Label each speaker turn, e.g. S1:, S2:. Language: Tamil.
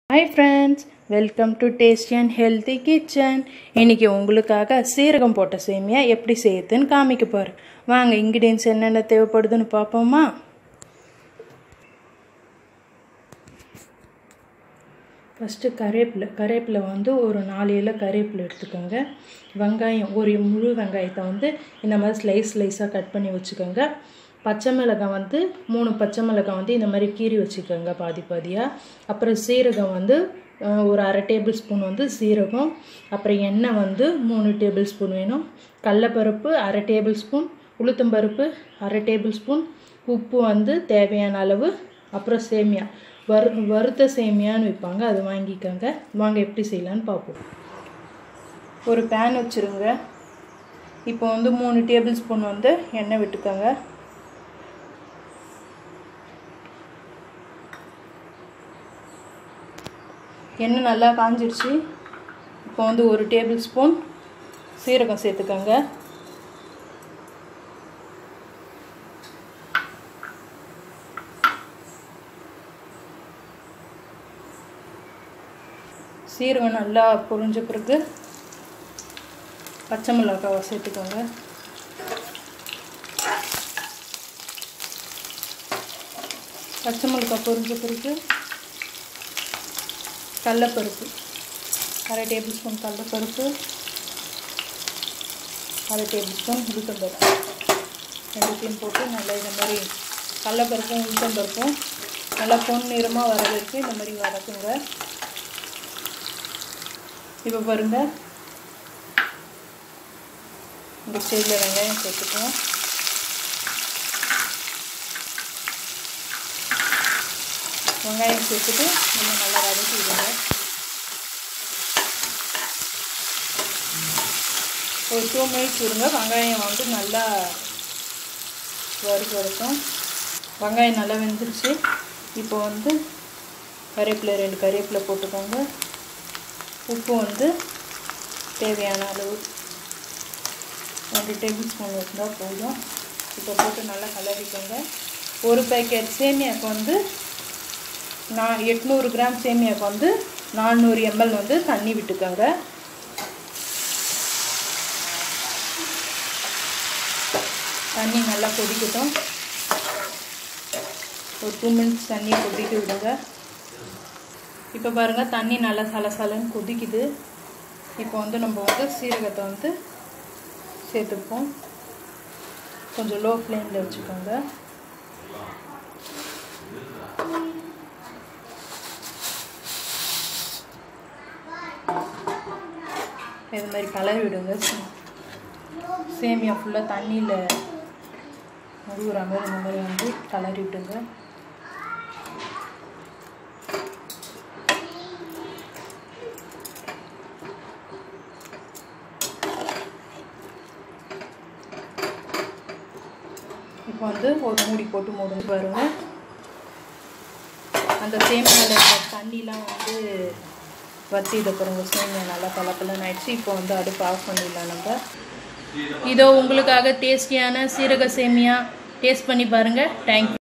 S1: hi friends welcome to tasty and healthy kitchen இன்றைக்கி உங்களுக்காக சீரகம் போட்ட சேமியா எப்படி செய்யுதுன்னு காமிக்க போகிறேன் வாங்க இன்க்ரீடியன்ஸ் என்னென்ன தேவைப்படுதுன்னு பார்ப்போமா ஃபஸ்ட்டு கருவேப்பிலை கருவேப்பிலை வந்து ஒரு நாலு இலை கருவேப்பிலை எடுத்துக்கோங்க வெங்காயம் ஒரு முழு வெங்காயத்தை வந்து இந்த மாதிரி ஸ்லைஸ் ஸ்லைஸாக கட் பண்ணி வச்சுக்கோங்க பச்சை மிளகாய் வந்து மூணு பச்சை மிளகாய் வந்து இந்த மாதிரி கீறி வச்சுக்கோங்க பாதி பாதியாக அப்புறம் சீரகம் வந்து அஹ், ஒரு அரை டேபிள் ஸ்பூன் வந்து சீரகம் அப்புறம் எண்ணெய் வந்து மூணு டேபிள் ஸ்பூன் வேணும் கடலப்பருப்பு அரை டேபிள் ஸ்பூன் உளுத்தம்பருப்பு அரை டேபிள் ஸ்பூன் உப்பு வந்து தேவையான அளவு அப்புறம் சேமியா வறு வறுத்த சேமியான்னு விற்பாங்க அது வாங்கிக்கோங்க வாங்க எப்படி செய்யலான்னு பார்ப்போம் ஒரு பேன் வச்சுருங்க இப்போ வந்து மூணு டேபிள் ஸ்பூன் வந்து எண்ணெய் விட்டுக்கோங்க எண்ணெய் நல்லா காஞ்சிடுச்சு இப்போ வந்து ஒரு டேபிள் ஸ்பூன் சீரகம் சேர்த்துக்கோங்க சீரகம் நல்லா பொரிஞ்ச பிறகு பச்சை மிளகாவை சேர்த்துக்கோங்க பச்சை மிளகாய் பொரிஞ்ச பிறகு கடலப்பருப்பு அரை டேபிள் ஸ்பூன் கடலப்பருப்பு அரை டேபிள் ஸ்பூன் உளுத்தம்பருப்பு ரெண்டுத்தையும் போட்டு நல்லா இந்த மாதிரி கடலப்பருப்பும் உளுத்தம்பருப்பும் நல்லா பொன் நிறமாக வர வரைக்கும் இந்த மாதிரி வதக்குங்க இப்போ பாருங்க இந்த ஸ்டேஜில் வெங்காயம் சேர்த்துக்குவோம் வெங்காயம் சேர்த்துட்டு இன்னும் நல்லா வதக்கி விடுங்க ஒரு டூ மினிட்ஸ் விடுங்க வெங்காயம் வந்து நல்லா வறுக்க வரைக்கும் வெங்காயம் நல்லா வெந்துருச்சு இப்போ வந்து கறிவேப்பிலை ரெண்டு கறிவேப்பிலை போட்டுக்கோங்க உப்பு வந்து தேவையான அளவு ரெண்டு டேபிள் ஸ்பூன் இருந்தால் போதும் இப்போ போட்டு நல்லா கலரிக்கோங்க ஒரு பேக்கெட் சேமியாவுக்கு வந்து நான் எட்நூறு கிராம் சேமியாவுக்கு வந்து நானூறு எம்எல் வந்து தண்ணி விட்டுக்கோங்க தண்ணி நல்லா கொதிக்கட்டும் ஒரு டூ மினிட்ஸ் தண்ணி கொதிக்க விடுங்க இப்போ பாருங்கள் தண்ணி நல்லா சலசலன்னு கொதிக்குது இப்போ வந்து நம்ம வந்து சீரகத்தை வந்து சேர்த்துப்போம் கொஞ்சம் லோ ஃப்ளேமில் வச்சுக்கோங்க இது மாதிரி கலரி விடுங்க சேமியா ஃபுல்லாக தண்ணியில் முழுகிற மாதிரி இந்த மாதிரி வந்து கலரி விட்டுங்க இப்போ வந்து ஒரு மூடி போட்டு மூடுங்க பாருங்க அந்த சேமியாவில் இருக்க தண்ணிலாம் வந்து வத்தி இதை பாருங்க சேமியா நல்லா பழப்பலன்னு ஆயிடுச்சு இப்போ வந்து அடுப்பு ஆஃப் பண்ணிடலாம் நம்ம இதோ உங்களுக்காக டேஸ்டியான சீரக சேமியா டேஸ்ட் பண்ணி பாருங்கள் தேங்க்யூ